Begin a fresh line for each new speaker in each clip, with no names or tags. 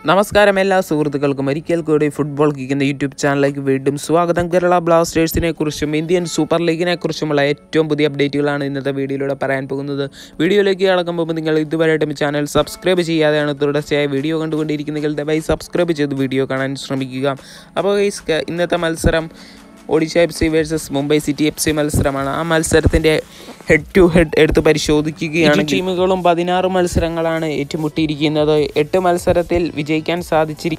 നമസ്കാരം എല്ലാ സുഹൃത്തുക്കൾക്കും ഒരിക്കൽ കൂടി ഫുട്ബോൾ കിക്കുന്ന യൂട്യൂബ് ചാനലിലേക്ക് വീണ്ടും സ്വാഗതം കേരള ബ്ലാസ്റ്റേഴ്സിനെ കുറിച്ചും ഇന്ത്യൻ സൂപ്പർ ലീഗിനെ കുറിച്ചുമുള്ള ഏറ്റവും പുതിയ അപ്ഡേറ്റുകളാണ് ഇന്നത്തെ വീഡിയോയിലൂടെ പറയാൻ പോകുന്നത് വീഡിയോയിലേക്ക് കടക്കുമ്പോൾ നിങ്ങൾ ഇതുവരെയായിട്ടും ഈ ചാനൽ സബ്സ്ക്രൈബ് ചെയ്യാതെയാണ് തുടർച്ചയായി വീഡിയോ കണ്ടുകൊണ്ടിരിക്കുന്നെങ്കിൽ ദയവായി സബ്സ്ക്രൈബ് ചെയ്ത് വീഡിയോ കാണാൻ ശ്രമിക്കുക അപ്പോൾ guys, ക- ഇന്നത്തെ മത്സരം Odisha F C versus Mumbai city F C മത്സരമാണ് ആ മത്സരത്തിൻ്റെ ഹെഡ് ടു ഹെഡ് എടുത്ത് പരിശോധിക്കുകയാണ് ടീമുകളും പതിനാറ് മത്സരങ്ങളാണ് ഏറ്റുമുട്ടിയിരിക്കുന്നത് എട്ട് മത്സരത്തിൽ വിജയിക്കാൻ സാധിച്ചിരി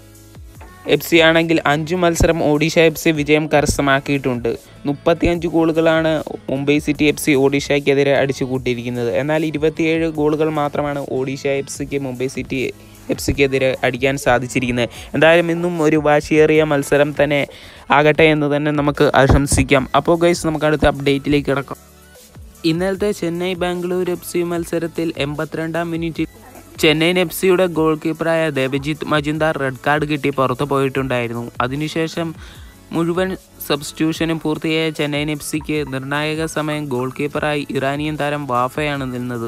എഫ് സി ആണെങ്കിൽ അഞ്ച് മത്സരം ഒഡീഷ എഫ് സി വിജയം കരസ്ഥമാക്കിയിട്ടുണ്ട് മുപ്പത്തിയഞ്ച് ഗോളുകളാണ് മുംബൈ സിറ്റി എഫ് സി ഒഡീഷയ്ക്കെതിരെ അടിച്ചു കൂട്ടിയിരിക്കുന്നത് എന്നാൽ ഇരുപത്തിയേഴ് ഗോളുകൾ മാത്രമാണ് ഒഡീഷ എഫ് സിക്ക് മുംബൈ സിറ്റി എഫ് സിക്കെതിരെ അടിക്കാൻ സാധിച്ചിരിക്കുന്നത് എന്തായാലും ഇന്നും ഒരു വാശിയേറിയ മത്സരം തന്നെ ആകട്ടെ എന്ന് തന്നെ നമുക്ക് ആശംസിക്കാം അപ്പോൾ ഗൈസ് നമുക്ക് അടുത്ത അപ്ഡേറ്റിലേക്ക് കിടക്കാം ഇന്നലത്തെ ചെന്നൈ ബാംഗ്ലൂർ എഫ് സി മത്സരത്തിൽ എൺപത്തിരണ്ടാം മിനിറ്റിൽ ചെന്നൈയിൻ എഫ് സിയുടെ ഗോൾ കീപ്പറായ ദേവജിത്ത് മജിന്ദാർ റെഡ് കാർഡ് കിട്ടി പുറത്തു പോയിട്ടുണ്ടായിരുന്നു അതിനുശേഷം മുഴുവൻ സബ്സ്റ്റിറ്റ്യൂഷനും പൂർത്തിയായ ചെന്നൈയിൻ എഫ് സിക്ക് നിർണായക സമയം ഗോൾ കീപ്പറായി ഇറാനിയൻ താരം വാഫയാണ് നിന്നത്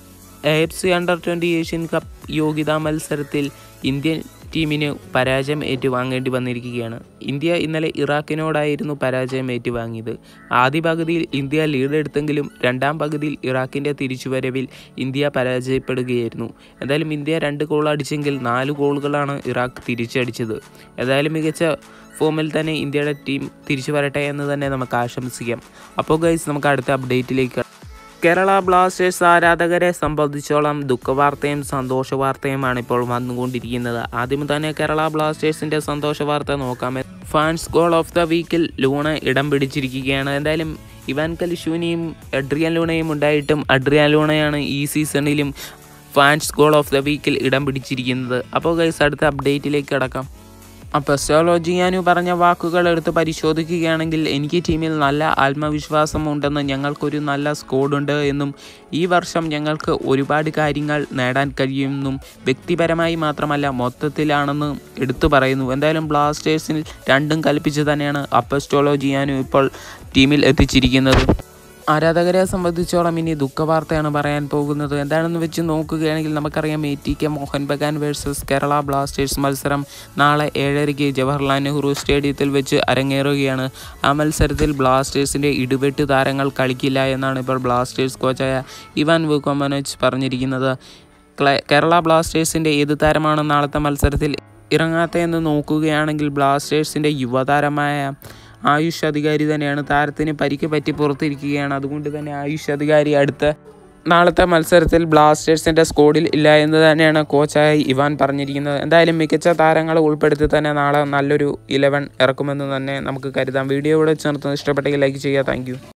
A F C under twenty Asian cup യോഗ്യതാ മത്സരത്തിൽ ഇന്ത്യൻ ടീമിന് പരാജയം ഏറ്റുവാങ്ങേണ്ടി വന്നിരിക്കുകയാണ് ഇന്ത്യ ഇന്നലെ ഇറാഖിനോടായിരുന്നു പരാജയം ഏറ്റുവാങ്ങിയത് ആദ്യ പകുതിയിൽ ഇന്ത്യ ലീഡ് എടുത്തെങ്കിലും രണ്ടാം പകുതിയിൽ ഇറാഖിൻ്റെ തിരിച്ചുവരവിൽ ഇന്ത്യ പരാജയപ്പെടുകയായിരുന്നു എന്തായാലും ഇന്ത്യ രണ്ട് ഗോൾ അടിച്ചെങ്കിൽ നാല് ഗോളുകളാണ് ഇറാഖ് തിരിച്ചടിച്ചത് ഏതായാലും മികച്ച ഫോമിൽ തന്നെ ഇന്ത്യയുടെ ടീം തിരിച്ചു വരട്ടെ എന്ന് തന്നെ നമുക്ക് ആശംസിക്കാം അപ്പോൾ ഗൈസ് നമുക്ക് അടുത്ത അപ്ഡേറ്റിലേക്ക് കേരള ബ്ലാസ്റ്റേഴ്സ് ആരാധകരെ സംബന്ധിച്ചോളം ദുഃഖവാർത്തയും സന്തോഷ വാർത്തയുമാണ് ഇപ്പോൾ വന്നുകൊണ്ടിരിക്കുന്നത് ആദ്യം തന്നെ കേരള ബ്ലാസ്റ്റേഴ്സിന്റെ സന്തോഷ വാർത്ത നോക്കാം ഫാൻസ് ഗോൾ ഓഫ് ദ വീക്കിൽ ലൂണ ഇടം പിടിച്ചിരിക്കുകയാണ് എന്തായാലും ഇവാൻ കലിഷൂനിയും അഡ്രിയാൻ ലൂണയും ഉണ്ടായിട്ടും അഡ്രിയാൻ ലൂണയാണ് ഈ സീസണിലും ഫാൻസ് ഗോൾ ഓഫ് ദ വീക്കിൽ ഇടം പിടിച്ചിരിക്കുന്നത് അപ്പോൾ ഗൈസ് അടുത്ത അപ്ഡേറ്റിലേക്ക് കിടക്കാം അപ്പോൾ സോളോജിയാനു പറഞ്ഞ വാക്കുകൾ എടുത്ത് പരിശോധിക്കുകയാണെങ്കിൽ എനിക്ക് ടീമിൽ നല്ല ആത്മവിശ്വാസം ഉണ്ടെന്ന് ഞങ്ങൾക്കൊരു നല്ല സ്കോഡുണ്ട് എന്നും ഈ വർഷം ഞങ്ങൾക്ക് ഒരുപാട് കാര്യങ്ങൾ നേടാൻ കഴിയുമെന്നും വ്യക്തിപരമായി മാത്രമല്ല മൊത്തത്തിലാണെന്ന് എടുത്തു പറയുന്നു എന്തായാലും ബ്ലാസ്റ്റേഴ്സിൽ രണ്ടും കൽപ്പിച്ച് തന്നെയാണ് അപ്പസ്റ്റോളോജിയാനു ഇപ്പോൾ ടീമിൽ എത്തിച്ചിരിക്കുന്നത് ആരാധകരെ സംബന്ധിച്ചോളം ഇനി ദുഃഖവാർത്തയാണ് പറയാൻ പോകുന്നത് എന്താണെന്ന് വെച്ച് നോക്കുകയാണെങ്കിൽ നമുക്കറിയാം A T K Mohun Bagan versus Kerala blasters മത്സരം നാളെ ഏഴരയ്ക്ക് ജവഹർലാൽ നെഹ്റു സ്റ്റേഡിയത്തിൽ വെച്ച് അരങ്ങേറുകയാണ് ആ മത്സരത്തിൽ ബ്ലാസ്റ്റേഴ്സിൻ്റെ ഇടുവെട്ട് താരങ്ങൾ കളിക്കില്ല എന്നാണ് ഇപ്പോൾ ബ്ലാസ്റ്റേഴ്സ് കോച്ചായ ഇവാൻ വുക്കോമനോച്ച് പറഞ്ഞിരിക്കുന്നത് ക്ല- കേരള ബ്ലാസ്റ്റേഴ്സിൻ്റെ ഏത് താരമാണ് നാളത്തെ മത്സരത്തിൽ ഇറങ്ങാത്തതെന്ന് നോക്കുകയാണെങ്കിൽ ബ്ലാസ്റ്റേഴ്സിൻ്റെ യുവതാരമായ ആയുഷ് അധികാരി തന്നെയാണ് താരത്തിന് പരിക്ക് പറ്റി പുറത്തിരിക്കുകയാണ് അതുകൊണ്ട് തന്നെ ആയുഷ് അധികാരി അടുത്ത നാളത്തെ മത്സരത്തിൽ ബ്ലാസ്റ്റേഴ്സിൻ്റെ സ്കോഡിൽ ഇല്ല എന്ന് തന്നെയാണ് കോച്ചായ ഇവാൻ പറഞ്ഞിരിക്കുന്നത് എന്തായാലും മികച്ച താരങ്ങളെ ഉൾപ്പെടുത്തി തന്നെ നാളെ നല്ലൊരു ഇലവൻ ഇറക്കുമെന്ന് തന്നെ നമുക്ക് കരുതാം വീഡിയോ ഇവിടെ ചേർത്ത് ഇഷ്ടപ്പെട്ടെങ്കിൽ ലൈക്ക് ചെയ്യുക താങ്ക്